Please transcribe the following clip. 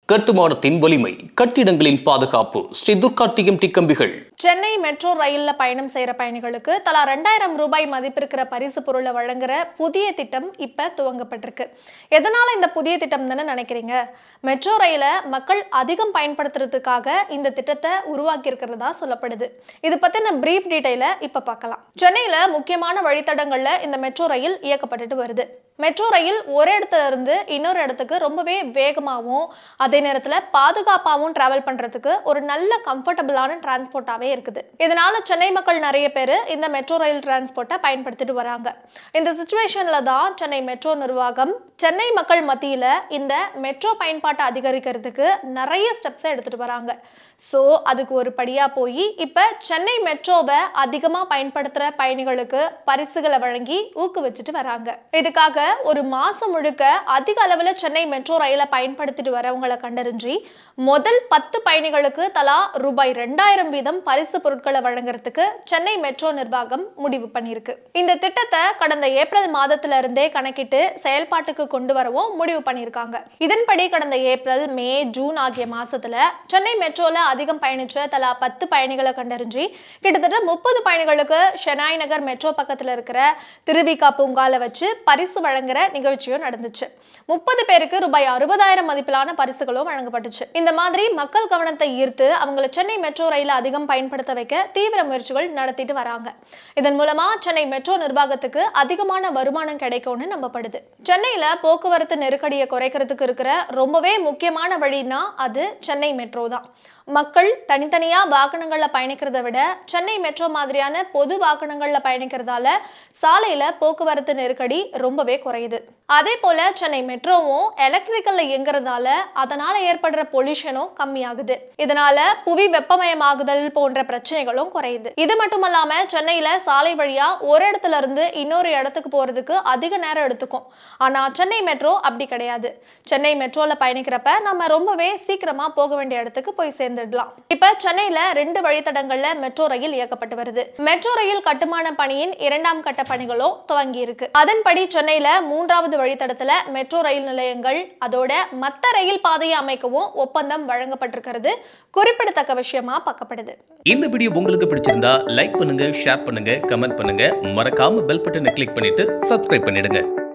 கட்டுமானத்தின் வலிமை கட்டிடங்களின் பாதுகாப்பு ஸ்ரீ துர்கா டிஎம்டி கம்பிகள் சென்னை மெட்ரோ ரயில்ல பயணம் செய்யற பயணிகளுக்கு தலா ரெண்டாயிரம் ரூபாய் மதிப்பிருக்கிற பரிசு பொருளை வழங்குற புதிய திட்டம் இப்ப துவங்கப்பட்டிருக்கு எதனால இந்த புதிய திட்டம் தானே நினைக்கிறீங்க மெட்ரோ ரயிலை மக்கள் அதிகம் பயன்படுத்துறதுக்காக இந்த திட்டத்தை உருவாக்கி இருக்கிறதா சொல்லப்படுது இது பத்தின பிரீஃப் டீடைல இப்ப பார்க்கலாம் சென்னையில முக்கியமான வழித்தடங்கள்ல இந்த மெட்ரோ ரயில் இயக்கப்பட்டுட்டு வருது மெட்ரோ ரயில் ஒரு இடத்துல இருந்து இன்னொரு இடத்துக்கு ரொம்பவே வேகமாகவும் அதே நேரத்தில் பாதுகாப்பாகவும் டிராவல் பண்ணுறதுக்கு ஒரு நல்ல கம்ஃபர்டபுளான டிரான்ஸ்போர்ட்டாகவே இருக்குது இதனால சென்னை மக்கள் நிறைய பேர் இந்த மெட்ரோ ரயில் டிரான்ஸ்போர்ட்டை பயன்படுத்திட்டு வராங்க இந்த சுச்சுவேஷனில் தான் சென்னை மெட்ரோ நிர்வாகம் சென்னை மக்கள் மத்தியில் இந்த மெட்ரோ பயன்பாட்டை அதிகரிக்கிறதுக்கு நிறைய ஸ்டெப்ஸை எடுத்துகிட்டு வராங்க ஸோ அதுக்கு ஒரு படியாக போய் இப்போ சென்னை மெட்ரோவை அதிகமாக பயன்படுத்துகிற பயணிகளுக்கு பரிசுகளை வழங்கி ஊக்குவிச்சுட்டு வராங்க இதுக்காக ஒரு மாதம் முழுக்க அதிக அளவில் சென்னை மெட்ரோ ரயிலை பயன்படுத்திட்டு வரவங்களை கண்டறிஞ்சு முதல் பத்து பயணிகளுக்கு தலா ரூபாய் ரெண்டாயிரம் வீதம் பரிசு பொருட்களை வழங்குறதுக்கு சென்னை மெட்ரோ நிர்வாகம் முடிவு பண்ணியிருக்கு இந்த திட்டத்தை கடந்த ஏப்ரல் மாதத்துல இருந்தே கணக்கிட்டு செயல்பாட்டுக்கு கொண்டு வரவும் முடிவு பண்ணியிருக்காங்க இதன்படி கடந்த ஏப்ரல் மே ஜூன் ஆகிய மாசத்துல சென்னை மெட்ரோல அதிகம் பயணிச்ச தலா பத்து பயணிகளை கண்டறிஞ்சு கிட்டத்தட்ட முப்பது பயணிகளுக்கு ஷெனாய் நகர் மெட்ரோ பக்கத்துல இருக்கிற திருவிகா பூங்கால வச்சு பரிசு வழங்குற நிகழ்ச்சியும் நடந்துச்சு முப்பது பேருக்கு ரூபாய் அறுபதாயிரம் மதிப்பிலான பரிசுகளும் வழங்கப்பட்டுச்சு இந்த மாதிரி மக்கள் கவனத்தை ஈர்த்து அவங்கள சென்னை மெட்ரோ ரயில அதிகம் பயன்படுத்த வைக்க தீவிர முயற்சிகள் நடத்திட்டு வராங்க இதன் மூலமா சென்னை மெட்ரோ நிர்வாகத்துக்கு அதிகமான வருமானம் கிடைக்கும்னு நம்பப்படுது சென்னையில போக்குவரத்து நெருக்கடியை குறைக்கிறதுக்கு இருக்கிற ரொம்பவே முக்கியமான வழினா அது சென்னை மெட்ரோ தான் மக்கள் தனித்தனியா வாகனங்கள்ல பயணிக்கிறத விட சென்னை மெட்ரோ மாதிரியான பொது வாகனங்கள்ல பயணிக்கிறதால சாலையில போக்குவரத்து நெருக்கடி ரொம்பவே குறையுது அதே போல சென்னை மெட்ரோவும் எலக்ட்ரிக்கல்ல இயங்குறதால அதனால ஏற்படுற பொல்யூஷனும் கம்மியாகுது இதனால புவி வெப்பமயமாகுதல் போன்ற பிரச்சனைகளும் குறையுது இது மட்டும் இல்லாம சென்னையில சாலை வழியா ஒரு இடத்துல இருந்து இன்னொரு இடத்துக்கு போறதுக்கு அதிக நேரம் எடுத்துக்கும் ஆனா சென்னை மெட்ரோ அப்படி கிடையாது சென்னை மெட்ரோல பயணிக்கிறப்ப நம்ம ரொம்பவே சீக்கிரமா போக வேண்டிய இடத்துக்கு போய் சேர்ந்துடலாம் இப்ப சென்னையில ரெண்டு வழித்தடங்கள்ல மெட்ரோ ரயில் இயக்கப்பட்டு வருது மெட்ரோ ரயில் கட்டுமான பணியின் இரண்டாம் கட்ட பணிகளும் துவங்கி இருக்கு அதன்படி சென்னையில மூன்றாவது வழித்தடத்துல மெட்ரோ ரயில் நிலையங்கள் அதோட மத்த ரயில் பாதையை அமைக்கவும் ஒப்பந்தம் வழங்கப்பட்டிருக்கிறது குறிப்பிடத்தக்க விஷயமா பார்க்கப்படுது இந்த வீடியோ உங்களுக்கு பிடிச்சிருந்தா லைக் பண்ணுங்க ஷேர் பண்ணுங்க கமெண்ட் பண்ணுங்க மறக்காம பெல் பட்டனை கிளிக் பண்ணிட்டு சப்ஸ்கிரைப் பண்ணிடுங்க